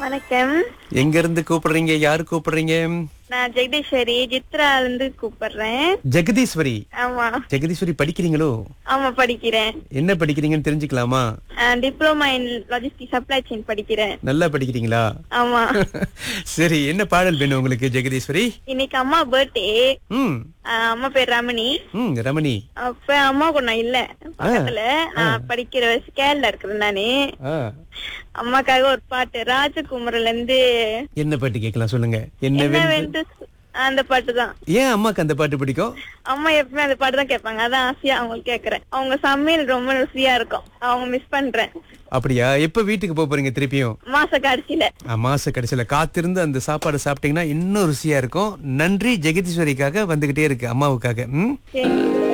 வணக்கம் எங்க இருந்து கூப்பிடுறீங்க யாரு கூப்பிடுறீங்க நான் ஜெகதீஸ்வரி சித்ரா இருந்து கூப்பிடுறேன் ஜெகதீஸ்வரி ஆமா ஜெகதீஸ்வரி படிக்கிறீங்களோ ஆமா படிக்கிறேன் என்ன படிக்கிறீங்கன்னு தெரிஞ்சுக்கலாமா diploma in logistic supply chain படிக்கிறேன் நல்லா படிக்கிறீங்களா ஆமா சரி என்ன பாடல் வேணும் உங்களுக்கு ஜெகதீஸ்வரி இன்னைக்கு அம்மா பர்த்டே ம் அம்மா பேர் ரமணி ம் ரமணி அப்ப அம்மா கூட நான் இல்ல பக்கத்துல நான் படிக்கிற ஸ்கேல்ல இருக்கிறேன் நானு ஆ, அம்மாக்காக ஒரு பாட்டு ராஜகுமரில இருந்து என்ன பாட்டு கேட்கலாம் சொல்லுங்க என்ன என்ன வேணும் வேண்டு அந்த பாட்டு தான் ஏன் அம்மாக்கு அந்த பாட்டு பிடிக்கும் அம்மா எப்பவுமே அந்த பாட்டு தான் கேட்பாங்க அதான் ஆசையா அவங்களுக்கு கேக்குறேன் அவங்க சமையல் ரொம்ப ருசியா இருக்கும் அவங்க மிஸ் பண்றேன் அப்படியா எப்ப வீட்டுக்கு போக போறீங்க திருப்பியும் மாச கடைசியில ஆ, மாச கடைசியில காத்திருந்து அந்த சாப்பாடு சாப்பிட்டீங்கன்னா இன்னும் ருசியா இருக்கும் நன்றி ஜெகதீஸ்வரிக்காக வந்துகிட்டே இருக்கு அம்மாவுக்காக ம் சரி